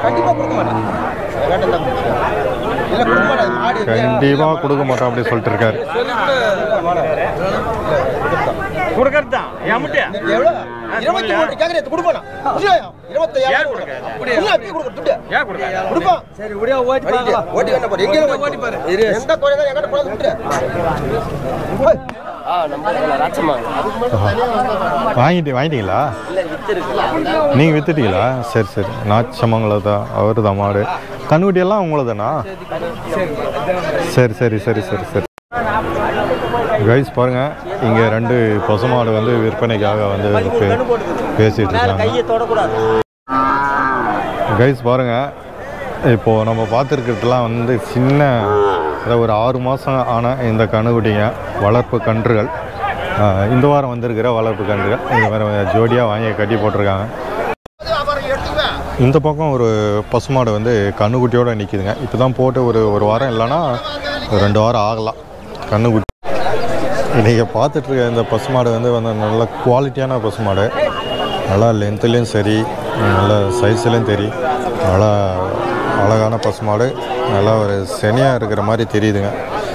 கண்டிப்பா கொடுக்க மாட்டேன் வேண்டாம் தான் இல்ல கொடுக்க மாட்டேன் மாடு கண்டிப்பாக கொடுக்க மாட்டோம் அப்படி சொல்லிட்டு இருக்காரு கொடுக்கறது தான் என்கிட்ட எவ்வளோ இருபத்தி மூணு கேட்கறது கொடுப்பானா இருபத்தையாயிரம் கொடுக்க அப்படியே கொடுக்க துட்டு ஏன் கொடுக்காத கொடுப்பான் சரி ஒடியா ஓட்டி ஓட்டி என்ன பாரு எங்கேயும் ஓட்டி பாரு எந்த குறையா எங்கிட்ட போனது விட்டு வாங்கிட்டு வாங்கிட்டீங்களா நீங்கள் வித்துட்டீங்களா சரி சரி நாச்சமங்கலம் தான் அவர் தான் மாடு கண்ணுக்குட்டியெல்லாம் உங்களதானா சரி சரி சரி சரி சரி கைஸ் பாருங்க இங்கே ரெண்டு பசுமாடு வந்து விற்பனைக்காக வந்து பே- பேசிட்டு இருக்காங்க தொடக்கூடாது கைஸ் பாருங்க இப்போ நம்ம பார்த்துருக்கிறதுலாம் வந்து சின்ன அதாவது ஒரு ஆறு மாதம் ஆன இந்த கணுகுட்டிங்க வளர்ப்பு கன்றுகள் ஆஹ் இந்த வாரம் வந்திருக்கிற வளர்ப்பு கன்றுகள் இந்த மாதிரி ஜோடியாக வாங்கி கட்டி போட்டிருக்காங்க இந்த பக்கம் ஒரு பசுமாடு வந்து கண்ணுக்குட்டியோட நிற்கிதுங்க இப்போ தான் போட்டு ஒரு ஒரு வாரம் இல்லைன்னா ஒரு ரெண்டு வாரம் ஆகலாம் கண்ணுக்குட்டி நீங்கள் பார்த்துட்டு இருக்க இந்த பசுமாடு வந்து வந்து நல்ல குவாலிட்டியான பசுமாடு நல்லா லென்த்துலேயும் சரி நல்ல சைஸ்லேயும் சரி நல்லா அழகான பசுமாடு நல்லா ஒரு செனியாக இருக்கிற மாதிரி தெரியுதுங்க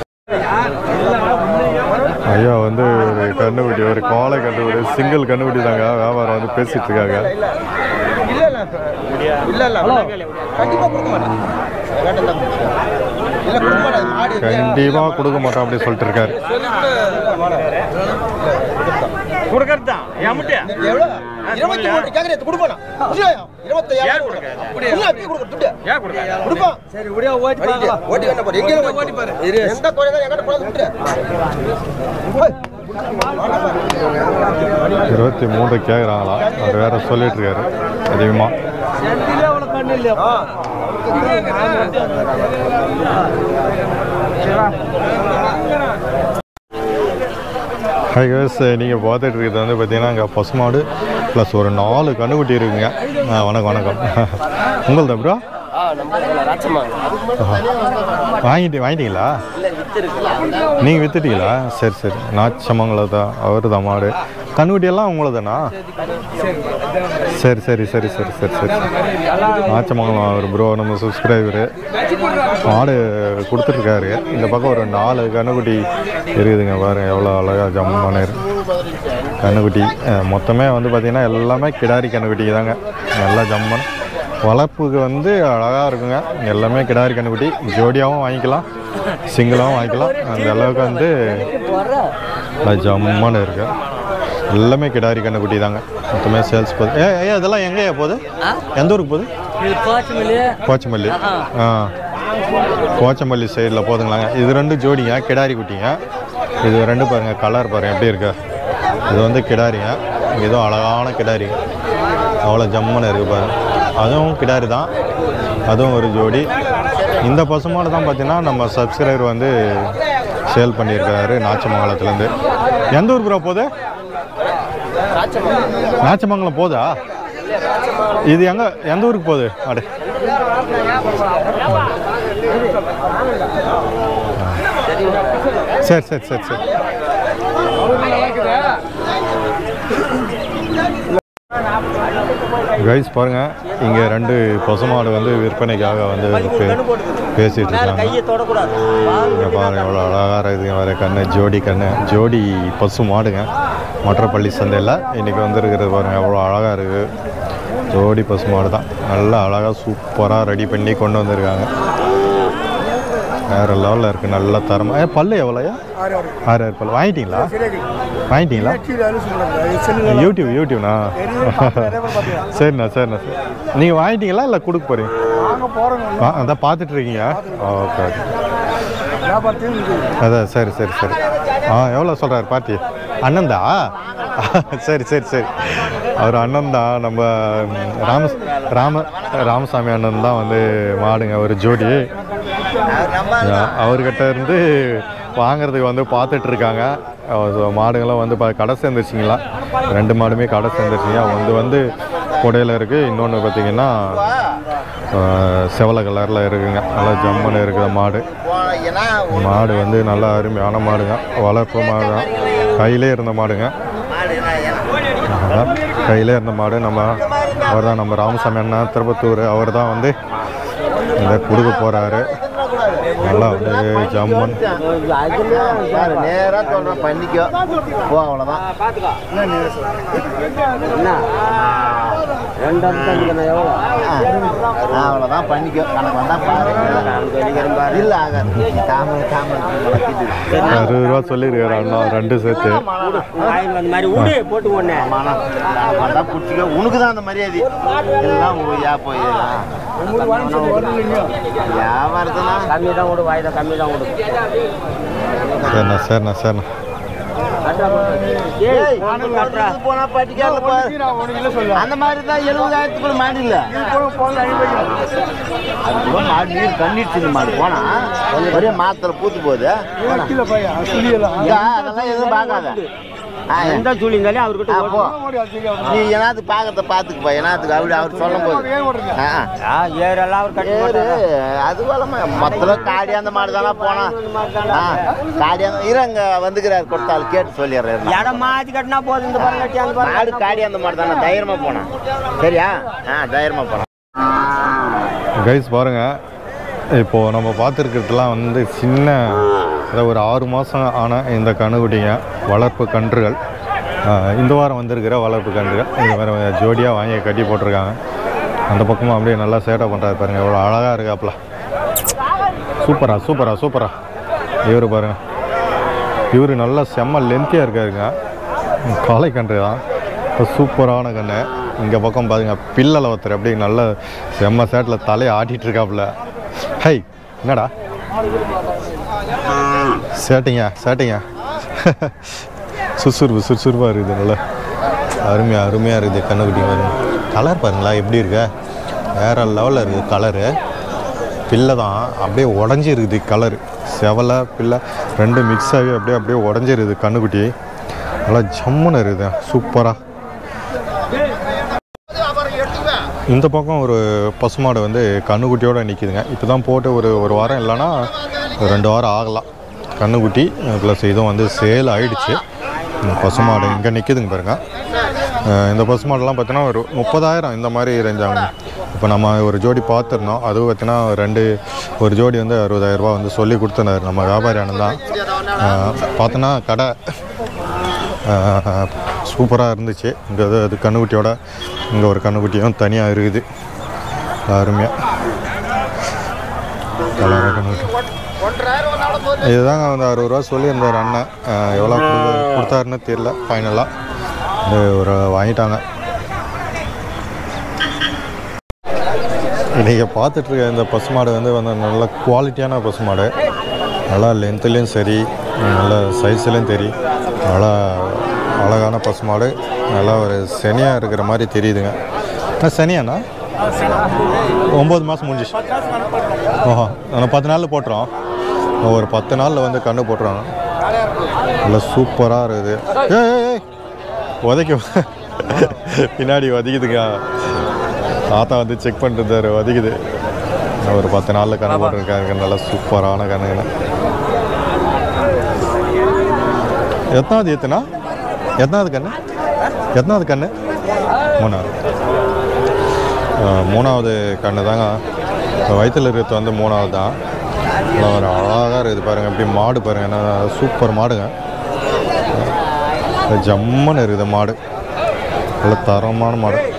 ஐயா வந்து ஒரு கண்ணுக்குட்டி ஒரு கோலை கண்ணுக்குட்டி சிங்கிள் கண்ணுக்குட்டி தாங்க வியாபாரம் வந்து பேசிட்டு இருக்காங்க இல்ல இல்ல இல்ல இல்ல ஹலோ கண்டிப்பா கொடுக்க மாட்டேன் வேண்டாம் தான் இல்ல கொடுக்க மாட்டேன் மாடு கண்டிப்பாக கொடுக்க மாட்டோம் அப்படி சொல்லிட்டு இருக்காரு கொடுக்கறது தான் என்கிட்ட எவ்வளோ இருபத்தி மூணு கேட்கறது கொடுப்பானா இருபத்தையாயிரம் கொடுக்க அப்படியே கொடுக்க துட்டு ஏன் கொடுக்காத கொடுப்பான் சரி ஒடியா ஓட்டி ஓட்டி என்ன பாரு எங்கேயும் ஓட்டி பாரு எந்த குறையா எங்கிட்ட போனது விட்டு இருபத்தி மூணு கேட்குறாங்களா அவர் வேற சொல்லிட்டு இருக்காரு அதிகமாக ஹை கேஸ் நீங்கள் பார்த்துட்டு இருக்கிறது வந்து பார்த்தீங்கன்னா அங்கே பசுமாடு ப்ளஸ் ஒரு நாலு கண்ணுக்குட்டி இருக்குங்க ஆ வணக்கம் வணக்கம் உங்கள்தான் ப்ரோ வாங்கிட்டு வாங்கிட்டீங்களா நீங்கள் வித்துட்டீங்களா சரி சரி நாச்சமங்கலம் தான் அவர் தான் மாடு கண்ணுக்குட்டியெல்லாம் உங்களதானா சரி சரி சரி சரி சரி சரி நாச்சமங்கலம் அவர் ப்ரோ நம்ம சப்ஸ்கிரைபரு மாடு கொடுத்துட்ருக்காரு இந்த பக்கம் ஒரு நாலு கண்ணுக்குட்டி இருக்குதுங்க பாருங்க எவ்வளோ அழகாக ஜம்மான இருக்கு கண்ணுக்குட்டி அஹ், மொத்தமே வந்து பார்த்திங்கன்னா எல்லாமே கிடாரி கண்ணுக்குட்டி தாங்க நல்லா ஜம்மன் வளர்ப்புக்கு வந்து அழகாக இருக்குங்க எல்லாமே கிடாரி கண்ணுக்குட்டி ஜோடியாகவும் வாங்கிக்கலாம் சிங்கிளாகவும் வாங்கிக்கலாம் அந்த அளவுக்கு வந்து நல்லா ஜம்முன்னு இருக்கு எல்லாமே கிடாரி கண்ணுக்குட்டி தாங்க மொத்தமே சேல்ஸ் போகுது ஏ ஏ இதெல்லாம் எங்கேயா போகுது எந்த ஊருக்கு போகுது போச்சமல்லி ஆ போச்சமல்லி சைடில் போதுங்களாங்க இது ரெண்டு ஜோடிங்க கிடாரி குட்டிங்க இது ரெண்டு பாருங்க கலர் பாருங்க எப்படி இருக்கு இது வந்து கிடாரிங்க இதுவும் அழகான கிடாரிங்க அவ்வளோ ஜம்முன்னு இருக்கு பாருங்க அதுவும் கிடாரி தான் அதுவும் ஒரு ஜோடி இந்த பசுமாடு தான் பார்த்தீங்கன்னா நம்ம சப்ஸ்கிரைபர் வந்து சேல் பண்ணியிருக்காரு நாச்சமங்கலத்துலேருந்து எந்த ஊர் ப்ரோ போகுது நாச்சமங்கலம் போதா இது எங்க எந்த ஊருக்கு போகுது அடு சரி சரி சரி சரி கைஸ் பாருங்க இங்க ரெண்டு பசுமாடு வந்து விற்பனைக்காக வந்து பே- பேசிட்டு இருக்காங்க இங்க பாருங்க எவ்வளோ அழகாக இருக்குதுங்க வேறு கண்ணு ஜோடி கண்ணு ஜோடி பசு மாடுங்க மற்றப்பள்ளி சந்தையில் இன்றைக்கி வந்துருக்கிறது பாருங்க எவ்வளோ அழகாக இருக்குது ஜோடி பசு மாடு தான் நல்லா அழகாக சூப்பராக ரெடி பண்ணி கொண்டு வந்திருக்காங்க வேறு லெவலில் இருக்குது நல்ல தரமாக ஏ பல்லு எவ்வளோயா ஆறு ஆறு பல்லு வாங்கிட்டீங்களா வாங்கிட்டீங்களா யூடியூப் யூடியூப்ண்ணா சரிண்ணா சரிண்ணா சரி நீங்கள் வாங்கிட்டீங்களா இல்லை கொடுக்க போகிறீங்க ஆ அதான் பார்த்துட்டு இருக்கீங்க ஓகே ஓகே அதான் சரி சரி சரி ஆ எவ்வளோ சொல்கிறாரு பாட்டி அண்ணன்தா சரி சரி சரி அவர் அண்ணன் தான் நம்ம ம், ராம ராம ராமசாமி அண்ணன் தான் வந்து மாடுங்க ஒரு ஜோடி அஹ் அவர்கிட்ட இருந்து வாங்குறதுக்கு வந்து பார்த்துட்டு இருக்காங்க அஹ் so மாடுங்களாம் வந்து பா கடை சேர்ந்துருச்சிங்களா ரெண்டு மாடுமே கடை சேர்ந்துருச்சிங்க வந்து வந்து கொடையில் இருக்குது இன்னொன்று பார்த்தீங்கன்னா அஹ் செவலை கலரில் இருக்குங்க நல்லா ஜம்முன்னு இருக்குது மாடு ஏன்னா மாடு வந்து நல்லா அருமையான மாடுங்க வளர்ப்பு மாடு தான் கையிலே இருந்த மாடுங்க அதான் கையிலே இருந்த மாடு நம்ம அவர் தான் நம்ம ராமசாமி அண்ணா திருப்பத்தூர் அவர் தான் வந்து இதை கொடுக்க போகிறாரு நல்லா வந்து ஜம்மன் நேரா சொல்றேன் பண்ணிக்கோ போ அவ்வளவுதான் ஆ, அவ்வளவுதான் பண்ணிக்கோ கணக்கு வந்தா பாரு இல்ல ஆகாது காம காம வளர்த்திட்டு அறுபது ரூபா சொல்லியிருக்காரு அண்ணா ரெண்டு சேர்த்து மனம் வந்தா பிடிச்சிக்கோ உனக்கு தான் அந்த மரியாதை எல்லாம் யா போய் வியாபாரத்துனா சரிண்ணா சரிண்ணா சரிண்ணா ஏய், போனா பட்டிக்கால பாரு. அந்த மாதிரி தான் எழுபதாயிரத்துக்குள்ள மாடு இல்ல அதுக்குள்ள மாடு நீர் கண்ணீர் சின்ன மாடு போனா ஒரே மாத்திரை பூத்து போகுது இங்க அதெல்லாம் எதுவும் பார்க்காத ஆ, எந்த சூழல் இருந்தாலும் அவர்கிட்ட ஆ, போ. நீ என்னாத்துக்கு பார்க்கறத பார்த்துக்குப்பா என்னாத்துக்கு அப்படி அவர் சொல்லும் போது ஆ, ஆ. ஆ, ஏரெல்லாம் அவர் கட்டி ஏறு, அது வளமா மொத்தம் காடியாந்த மாடு தானே போனா ஆ, காடியாந்த இரு அங்க வந்துக்கிறார் கொடுத்தாள் கேட்டு சொல்லிடுறாரு இடம் மாத்தி கட்டினா போதும் இந்த பாருங்க கட்டி அந்த பாருங்க மாடு காடியாந்த மாடு தானே தைரியமா போனா சரியா ஆ தைரியமா போனா கைஸ் பாருங்க இப்போ நம்ம பார்த்துருக்கிறதுலாம் வந்து சின்ன அதாவது ஒரு ஆறு மாதம் ஆன இந்த கணுகுட்டிங்க வளர்ப்பு கன்றுகள் ஆஹ் இந்த வாரம் வந்திருக்கிற வளர்ப்பு கன்றுகள் இந்த மாதிரி ஜோடியாக வாங்கி கட்டி போட்டிருக்காங்க அந்த பக்கமும் அப்படியே நல்லா சேட்டை பண்ணுறாரு பாருங்க எவ்வளோ அழகாக இருக்காப்புல சூப்பரா சூப்பரா சூப்பரா இவர் பாருங்க இவர் நல்லா செம்ம லென்த்தியாக இருக்காருங்க காளை கன்று தான் இப்போ சூப்பரான கன்று இங்கே பக்கம் பாருங்க பில்லலை ஒருத்தர் அப்படியே நல்ல செம்ம சேட்டில் தலையை ஆட்டிட்டு இருக்காப்புல ஹை என்னடா சேட்டிங்க சேட்டிங்க சுறுசுறுப்பு சுறுசுறுப்பாக இருக்குது நல்லா அருமையாக அருமையாக இருக்குது கண்ணுக்குட்டி பாருங்க கலர் பாருங்களா எப்படி இருக்க வேறு லெவலில் இருக்குது கலரு பிள்ளை தான் அப்படியே உடஞ்சி இருக்குது கலரு செவலை பிள்ளை ரெண்டும் மிக்ஸ் ஆகி அப்படியே அப்படியே உடஞ்சிருக்குது கண்ணுக்குட்டி நல்லா ஜம்முன்னு இருக்குது சூப்பராக இந்த பக்கம் ஒரு பசுமாடு வந்து கண்ணுக்குட்டியோடு நிற்கிதுங்க இப்போ தான் போட்டு ஒரு ஒரு வாரம் இல்லைன்னா ஒரு ரெண்டு வாரம் ஆகலாம் கண்ணுக்குட்டி ப்ளஸ் இதுவும் வந்து சேல் ஆயிடுச்சு இந்த பசுமாடு இங்கே நிற்கிதுங்க பாருங்க அஹ் இந்த பசுமாடெல்லாம் பார்த்தீங்கன்னா ஒரு முப்பதாயிரம் இந்த மாதிரி ரேஞ்சாங்க இப்போ நம்ம ஒரு ஜோடி பார்த்துருந்தோம் அதுவும் பார்த்தீங்கன்னா ரெண்டு ஒரு ஜோடி வந்து அறுபதாயிரரூபா வந்து சொல்லி கொடுத்துருந்தாரு நம்ம வியாபாரி அண்ணன் தான் அஹ் பார்த்தோன்னா கடை சூப்பராக இருந்துச்சு இங்கே அது அது கண்ணுக்குட்டியோட இங்கே ஒரு கண்ணுக்குட்டியும் தனியாக இருக்குது அருமையாக கலராக கண்ணுக்குட்டி இதுதாங்க வந்து அறுபது ரூபா சொல்லியிருந்தார் அண்ணன் அஹ் எவ்வளோ கொடு- கொடுத்தாருன்னு தெரியல ஃபைனலாக இது ஒரு வாங்கிட்டாங்க நீங்கள் பார்த்துட்ருக்க இந்த பசுமாடு வந்து வந்து நல்ல குவாலிட்டியான பசுமாடு நல்லா லென்த்துலேயும் சரி நல்ல சைஸ்லேயும் சரி நல்லா அழகான பசுமாடு நல்லா ஒரு சனியாக இருக்கிற மாதிரி தெரியுதுங்க ஆ சனியாண்ணா ஒம்பது மாதம் முடிஞ்சிச்சு ஓஹோ நான் பத்து நாளில் போட்டுறோம் ஒரு பத்து நாளில் வந்து கண்ணு போட்டுருவாங்க நல்லா சூப்பராக இருக்குது ஏய் ஏய், ஏய் உதைக்க பின்னாடி உதைக்குதுங்க தாத்தா வந்து செக் பண்ணிட்டு இருந்தாரு உதைக்குது ஒரு பத்து நாளில் கண்ணு போட்டிருக்காங்க நல்லா சூப்பரான கண்ணுங்க எத்தனாவது ஏத்துனா எத்தனாவது கண்ணு எத்தனாவது கண்ணு மூணாவது அஹ், மூணாவது கண்ணு தாங்க இப்போ வயிற்றில் இருக்கிறது வந்து மூணாவது தான் நல்லா ஒரு அழகாக இருக்குது பாருங்கள் இப்படி மாடு பாருங்கள் என்ன சூப்பர் மாடுங்க அஹ், ஜம்முன்னு இருக்குது மாடு நல்ல தரமான மாடு